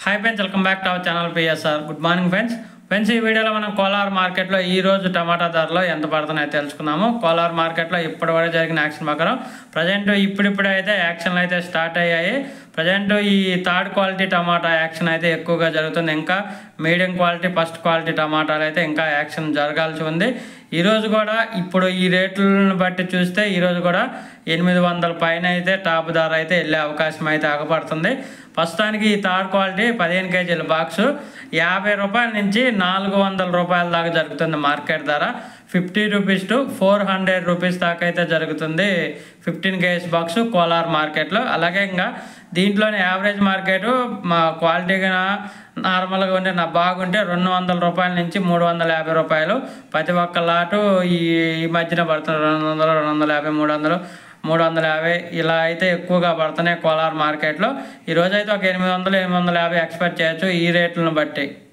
hi friends welcome back to our channel PSR good morning friends friends ఈ వీడియోలో మనం కోలార్ మార్కెట్లో ఈ రోజు టమాటా ధరలు ఎంత పడుతున్నాయో తెలుసుకుందాము కోలార్ మార్కెట్లో ఇప్పటి వరకు జరిగిన యాక్షన్ ప్రకారం ప్రజెంట్ ఇప్పుడిప్పుడే అయితే యాక్షన్లు అయితే స్టార్ట్ అయ్యాయి ప్రజెంట్ ఈ థర్డ్ క్వాలిటీ టమాటా యాక్షన్ అయితే ఎక్కువగా జరుగుతుంది ఇంకా మీడియం క్వాలిటీ ఫస్ట్ క్వాలిటీ టమాటాలు అయితే ఇంకా యాక్షన్ జరగాల్సి ఉంది ఈరోజు కూడా ఇప్పుడు ఈ రేట్లను బట్టి చూస్తే ఈరోజు కూడా ఎనిమిది వందల పైన అయితే టాప్ ధర అయితే వెళ్ళే అవకాశం అయితే ఆగపడుతుంది ప్రస్తుతానికి ఈ థర్డ్ క్వాలిటీ పదిహేను కేజీల బాక్స్ యాభై రూపాయల నుంచి నాలుగు వందల రూపాయల దాకా జరుగుతుంది మార్కెట్ ధర fifty rupees to four hundred rupees దాకా అయితే జరుగుతుంది ఫిఫ్టీన్ కేజీస్ బాక్స్ కోలార్ మార్కెట్లో అలాగే ఇంకా దీంట్లోనే యావరేజ్ మార్కెట్ మా క్వాలిటీగా నార్మల్గా ఉంటే నా బాగుంటే రెండు వందల రూపాయల నుంచి మూడు వందల యాభై రూపాయలు ప్రతి ఒక్క లాటు ఈ ఈ మధ్యన పడుతుంది రెండు వందలు రెండు వందల యాభై మూడు వందలు మూడు వందల యాభై ఇలా అయితే ఎక్కువగా పడుతున్నాయి కోలార్ మార్కెట్లో ఈ రోజు అయితే ఒక ఎనిమిది వందలు ఎనిమిది వందల యాభై ఎక్స్పెక్ట్ చేయొచ్చు ఈ రేట్లను బట్టి